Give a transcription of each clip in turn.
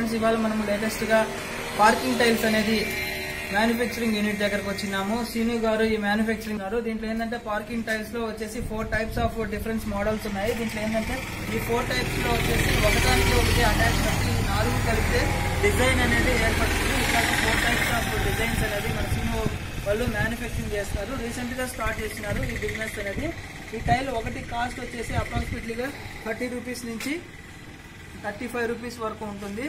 friends ఇవాళ మనం latest గా పార్కింగ్ టైల్స్ అనేది మ్యానుఫ్యాక్చరింగ్ యూనిట్ దగ్గరకు వచ్చినాము సీను గారు ఈ మ్యానుఫ్యాక్చరింగ్ గారు దీంట్లో ఏంటంటే పార్కింగ్ టైల్స్ లో వచ్చేసి four types of different models ఉన్నాయి దీంట్లో ఏంటంటే ఈ ఫోర్ టైప్స్ లో వచ్చేసి ఒకదానికి ఒకటి అటాచ్ ఈ నాలుగు కలిపితే డిజైన్ అనేది ఏర్పడుతుంది ఇట్లాగే ఫోర్ టైప్స్ ఆఫ్ డిజైన్స్ అనేది మన సీను వాళ్ళు మ్యానుఫ్యాక్చరింగ్ చేస్తారు రీసెంట్ గా స్టార్ట్ చేసినారు ఈ బిజినెస్ అనేది ఈ టైల్ ఒకటి కాస్ట్ వచ్చేసి అప్రాక్సిమేట్లీగా థర్టీ రూపీస్ నుంచి థర్టీ ఫైవ్ రూపీస్ వరకు ఉంటుంది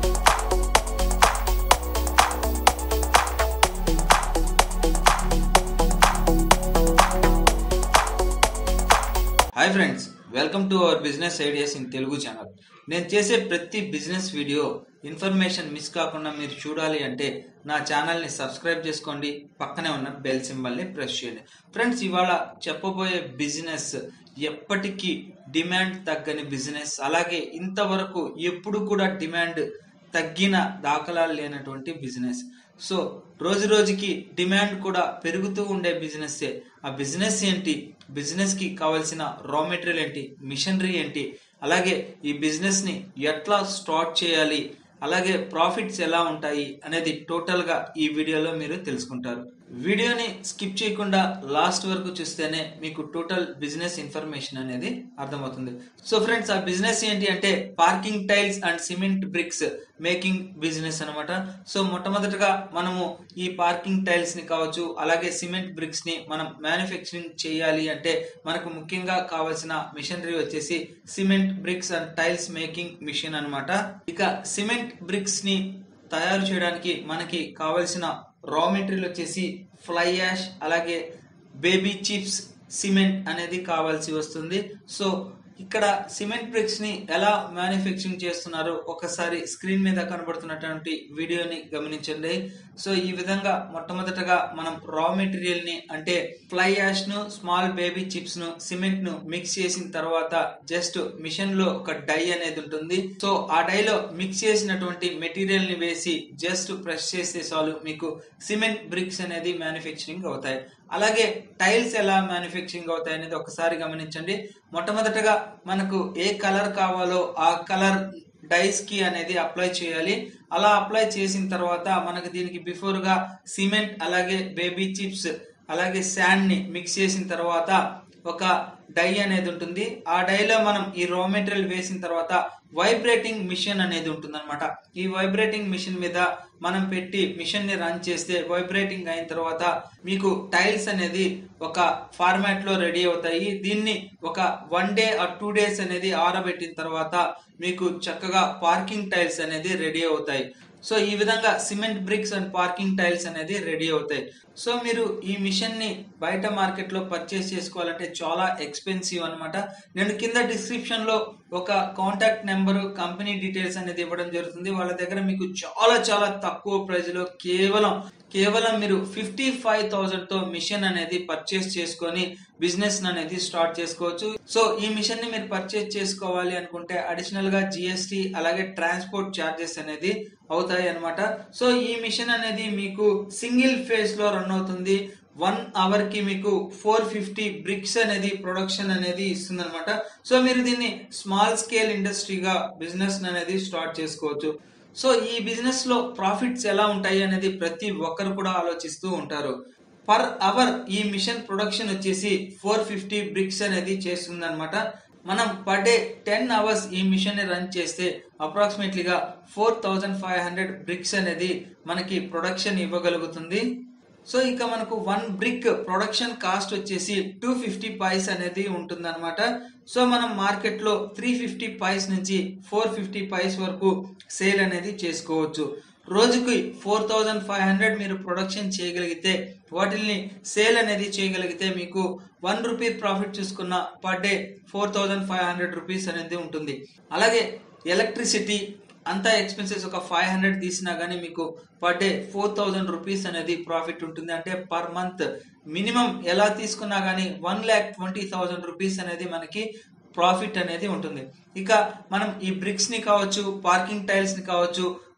hi friends welcome to our business ideas in Telugu channel నేను చేసే ప్రతి బిజినెస్ వీడియో ఇన్ఫర్మేషన్ మిస్ కాకుండా మీరు చూడాలి అంటే నా ఛానల్ని సబ్స్క్రైబ్ చేసుకోండి పక్కనే ఉన్న బెల్ సింబల్ని ప్రెస్ చేయండి ఫ్రెండ్స్ ఇవాళ చెప్పబోయే బిజినెస్ ఎప్పటికీ డిమాండ్ తగ్గని బిజినెస్ అలాగే ఇంతవరకు ఎప్పుడు కూడా డిమాండ్ తగ్గిన దాఖలాలు లేనటువంటి బిజినెస్ సో రోజు రోజుకి డిమాండ్ కూడా పెరుగుతూ ఉండే బిజినెస్సే ఆ బిజినెస్ ఏంటి బిజినెస్ కి కావాల్సిన రా మెటీరియల్ ఏంటి మిషనరీ ఏంటి అలాగే ఈ బిజినెస్ ని ఎట్లా స్టార్ట్ చేయాలి అలాగే ప్రాఫిట్స్ ఎలా ఉంటాయి అనేది టోటల్ గా ఈ వీడియోలో మీరు తెలుసుకుంటారు వీడియోని స్కిప్ చేయకుండా లాస్ట్ వరకు చూస్తేనే మీకు టోటల్ బిజినెస్ ఇన్ఫర్మేషన్ అనేది అర్థమవుతుంది సో ఫ్రెండ్స్ ఆ బిజినెస్ ఏంటి అంటే parking tiles and cement bricks making business అన్నమాట సో మొట్టమొదటగా మనము ఈ పార్కింగ్ టైల్స్ ని కావచ్చు అలాగే సిమెంట్ బ్రిక్స్ ని మనం మ్యానుఫ్యాక్చరింగ్ చేయాలి అంటే మనకు ముఖ్యంగా కావాల్సిన మిషనరీ వచ్చేసి cement bricks and tiles making machine అన్నమాట ఇక సిమెంట్ బ్రిక్స్ ని తయారు చేయడానికి మనకి కావలసిన రా మెటీరియల్ వచ్చేసి ఫ్లై యాష్ అలాగే బేబీ చిప్స్ సిమెంట్ అనేది కావాల్సి వస్తుంది సో ఇక్కడ సిమెంట్ బ్రిక్స్ ని ఎలా మ్యానుఫ్యాక్చరింగ్ చేస్తున్నారో ఒకసారి స్క్రీన్ మీద కనబడుతున్నటువంటి వీడియోని గమనించండి సో ఈ విధంగా మొట్టమొదటగా మనం రా మెటీరియల్ ని అంటే ఫ్లై యాష్ ను స్మాల్ బేబీ చిప్స్ ను సిమెంట్ ను మిక్స్ చేసిన తర్వాత జస్ట్ మిషన్ లో ఒక డై అనేది ఉంటుంది సో ఆ డై లో మిక్స్ చేసినటువంటి మెటీరియల్ ని వేసి జస్ట్ ప్రెస్ చేస్తే చాలు మీకు సిమెంట్ బ్రిక్స్ అనేది మ్యానుఫ్యాక్చరింగ్ అవుతాయి అలాగే టైల్స్ ఎలా మ్యానుఫ్యాక్చరింగ్ అవుతాయి అనేది ఒకసారి గమనించండి మొట్టమొదటగా మనకు ఏ కలర్ కావాలో ఆ కలర్ డైస్ కి అనేది అప్లై చేయాలి అలా అప్లై చేసిన తర్వాత మనకు దీనికి బిఫోర్ గా సిమెంట్ అలాగే బేబీ చిప్స్ అలాగే శాండ్ ని మిక్స్ చేసిన తర్వాత ఒక డై అనేది ఉంటుంది ఆ డైలో మనం ఈ రా మెటీరియల్ వేసిన తర్వాత వైబ్రేటింగ్ మిషన్ అనేది ఉంటుంది అనమాట ఈ వైబ్రేటింగ్ మిషన్ మీద మనం పెట్టి మిషన్ ని రన్ చేస్తే వైబ్రేటింగ్ అయిన తర్వాత మీకు టైల్స్ అనేది ఒక ఫార్మాట్ లో రెడీ అవుతాయి దీన్ని ఒక one day or two days అనేది ఆరబెట్టిన తర్వాత మీకు చక్కగా పార్కింగ్ టైల్స్ అనేది రెడీ అవుతాయి సో ఈ విధంగా cement bricks and parking tiles అనేది రెడీ అవుతాయి సో మీరు ఈ మిషన్ ని బయట మార్కెట్ లో పర్చేస్ చేసుకోవాలంటే చాలా ఎక్స్పెన్సివ్ అన్నమాట నేను కింద డిస్క్రిప్షన్ లో ఒక కాంటాక్ట్ నెంబర్ కంపెనీ డీటెయిల్స్ అనేది ఇవ్వడం జరుగుతుంది వాళ్ళ దగ్గర మీకు చాలా చాలా తక్కువ ప్రైస్ లో కేవలం కేవలం మీరు ఫిఫ్టీ ఫైవ్ థౌసండ్ తో మిషన్ అనేది పర్చేస్ చేసుకొని బిజినెస్ అనేది స్టార్ట్ చేసుకోవచ్చు సో ఈ మిషన్ ని మీరు పర్చేస్ చేసుకోవాలి అనుకుంటే అడిషనల్ గా జిఎస్టి అలాగే ట్రాన్స్పోర్ట్ చార్జెస్ అనేది అవుతాయి అన్నమాట సో ఈ మిషన్ అనేది మీకు సింగిల్ ఫేజ్ లో రన్ అవుతుంది వన్ అవర్ కి మీకు ఫోర్ ఫిఫ్టీ బ్రిక్స్ అనేది ప్రొడక్షన్ అనేది ఇస్తుంది అనమాట సో మీరు దీన్ని స్మాల్ స్కేల్ ఇండస్ట్రీగా బిజినెస్ అనేది స్టార్ట్ చేసుకోవచ్చు సో ఈ బిజినెస్ లో ప్రాఫిట్స్ ఎలా ఉంటాయి అనేది ప్రతి ఒక్కరు కూడా ఆలోచిస్తూ ఉంటారు పర్ అవర్ ఈ మిషన్ ప్రొడక్షన్ వచ్చేసి ఫోర్ ఫిఫ్టీ బ్రిక్స్ అనేది చేస్తుంది అనమాట మనం పర్ డే టెన్ అవర్స్ ఈ మిషన్ ని రన్ చేస్తే అప్రాక్సిమేట్లీగా four thousand five hundred bricks అనేది మనకి ప్రొడక్షన్ ఇవ్వగలుగుతుంది సో ఇక మనకు వన్ బ్రిక్ ప్రొడక్షన్ కాస్ట్ వచ్చేసి టూ ఫిఫ్టీ పైస్ అనేది ఉంటుంది అనమాట సో మనం మార్కెట్ లో త్రీ ఫిఫ్టీ పైస్ నుంచి ఫోర్ ఫిఫ్టీ పైస్ వరకు సేల్ అనేది చేసుకోవచ్చు రోజుకి ఫోర్ థౌజండ్ ఫైవ్ హండ్రెడ్ మీరు ప్రొడక్షన్ చేయగలిగితే వాటిల్ని సేల్ అనేది చేయగలిగితే మీకు వన్ రూపీ ప్రాఫిట్ చూసుకున్న per day four thousand five hundred rupees అనేది ఉంటుంది అలాగే ఎలక్ట్రిసిటీ అంతా ఎక్స్పెన్సెస్ ఒక ఫైవ్ హండ్రెడ్ తీసినా కానీ మీకు per day four thousand rupees అనేది ప్రాఫిట్ ఉంటుంది అంటే పర్ మంత్ మినిమం ఎలా తీసుకున్నా కానీ one lakh twenty thousand rupees అనేది మనకి ప్రాఫిట్ అనేది ఉంటుంది ఇక మనం ఈ బ్రిక్స్ ని కావచ్చు పార్కింగ్ టైల్స్ ని కావచ్చు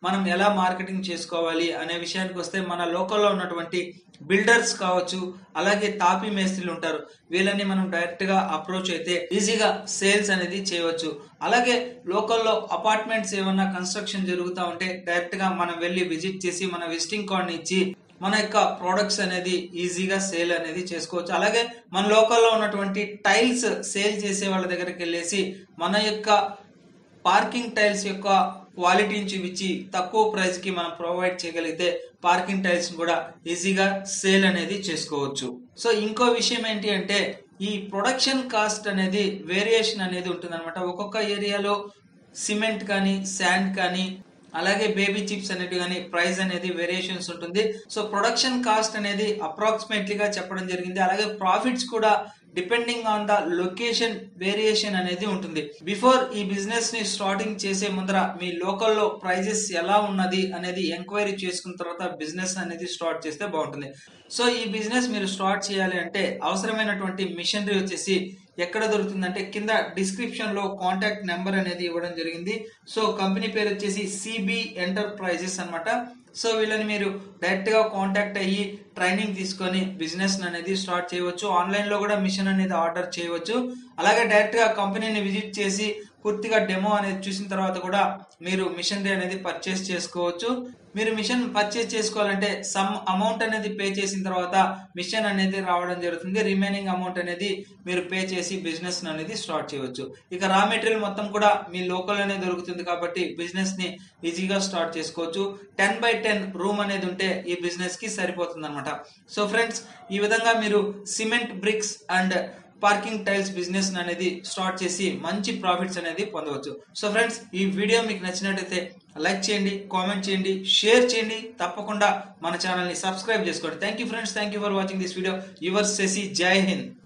మనం ఎలా మార్కెటింగ్ చేసుకోవాలి అనే విషయానికి వస్తే మన లోకల్లో ఉన్నటువంటి బిల్డర్స్ కావచ్చు అలాగే తాపీ మేస్త్రీలు ఉంటారు వీళ్ళని మనం డైరెక్ట్ గా అప్రోచ్ అయితే ఈజీగా సేల్స్ అనేది చేయవచ్చు అలాగే లోకల్లో అపార్ట్మెంట్స్ ఏమన్నా కన్స్ట్రక్షన్ జరుగుతూ ఉంటే డైరెక్ట్ గా మనం వెళ్ళి విజిట్ చేసి మన విజిటింగ్ కార్డ్ ఇచ్చి మన యొక్క ప్రొడక్ట్స్ అనేది ఈజీగా సేల్ అనేది చేసుకోవచ్చు అలాగే మన లోకల్లో ఉన్నటువంటి టైల్స్ సేల్ చేసే వాళ్ళ దగ్గరికి వెళ్ళేసి మన యొక్క పార్కింగ్ టైల్స్ యొక్క క్వాలిటీని చూపించి తక్కువ ప్రైస్ కి మనం ప్రొవైడ్ చేయగలిగితే పార్కింగ్ టైల్స్ కూడా ఈజీగా సేల్ అనేది చేసుకోవచ్చు సో ఇంకో విషయం ఏంటి అంటే ఈ ప్రొడక్షన్ కాస్ట్ అనేది వేరియేషన్ అనేది ఉంటుంది ఒక్కొక్క ఏరియాలో సిమెంట్ కానీ శాండ్ కానీ అలాగే బేబీ చిప్స్ అనేవి కానీ ప్రైస్ అనేది వేరియేషన్స్ ఉంటుంది సో ప్రొడక్షన్ కాస్ట్ అనేది అప్రాక్సిమేట్లీగా చెప్పడం జరిగింది అలాగే ప్రాఫిట్స్ కూడా depending on the location variation అనేది ఉంటుంది బిఫోర్ ఈ బిజినెస్ ని స్టార్టింగ్ చేసే ముందర మీ లోకల్లో ప్రైజెస్ ఎలా ఉన్నది అనేది ఎంక్వైరీ చేసుకున్న తర్వాత బిజినెస్ అనేది స్టార్ట్ చేస్తే బాగుంటుంది సో ఈ బిజినెస్ మీరు స్టార్ట్ చేయాలి అంటే అవసరమైనటువంటి మిషనరీ వచ్చేసి ఎక్కడ దొరుకుతుందంటే కింద డిస్క్రిప్షన్ లో కాంటాక్ట్ నెంబర్ అనేది ఇవ్వడం జరిగింది సో కంపెనీ పేరు వచ్చేసి సిబి ఎంటర్ప్రైజెస్ అన్నమాట సో వీళ్ళని మీరు డైరెక్ట్ గా కాంటాక్ట్ అయ్యి ట్రైనింగ్ తీసుకొని బిజినెస్ అనేది స్టార్ట్ చేయవచ్చు ఆన్లైన్ లో కూడా మిషన్ అనేది ఆర్డర్ చేయవచ్చు అలాగే డైరెక్ట్ గా కంపెనీని విజిట్ చేసి పూర్తిగా డెమో అనేది చూసిన తర్వాత కూడా మీరు మిషనరీ అనేది పర్చేస్ చేసుకోవచ్చు మీరు మిషన్ పర్చేస్ చేసుకోవాలంటే సమ్ అమౌంట్ అనేది పే చేసిన తర్వాత మిషన్ అనేది రావడం జరుగుతుంది రిమైనింగ్ అమౌంట్ అనేది మీరు పే చేసి బిజినెస్ అనేది స్టార్ట్ చేయవచ్చు ఇక రా మెటీరియల్ మొత్తం కూడా మీ లోకల్లోనే దొరుకుతుంది కాబట్టి బిజినెస్ ని ఈజీగా స్టార్ట్ చేసుకోవచ్చు టెన్ బై టెన్ రూమ్ అనేది ఉంటే ఈ బిజినెస్ కి సరిపోతుంది అనమాట సో ఫ్రెండ్స్ ఈ విధంగా మీరు cement bricks and parking tiles business అనేది స్టార్ట్ చేసి మంచి ప్రాఫిట్స్ అనేది పొందవచ్చు సో ఫ్రెండ్స్ ఈ వీడియో మీకు నచ్చినట్టయితే లైక్ చేయండి కామెంట్ చేయండి షేర్ చేయండి తప్పకుండా మన ఛానల్ ని సబ్స్క్రైబ్ చేసుకోండి thank you friends thank you for watching this video your Shashi Jai Hind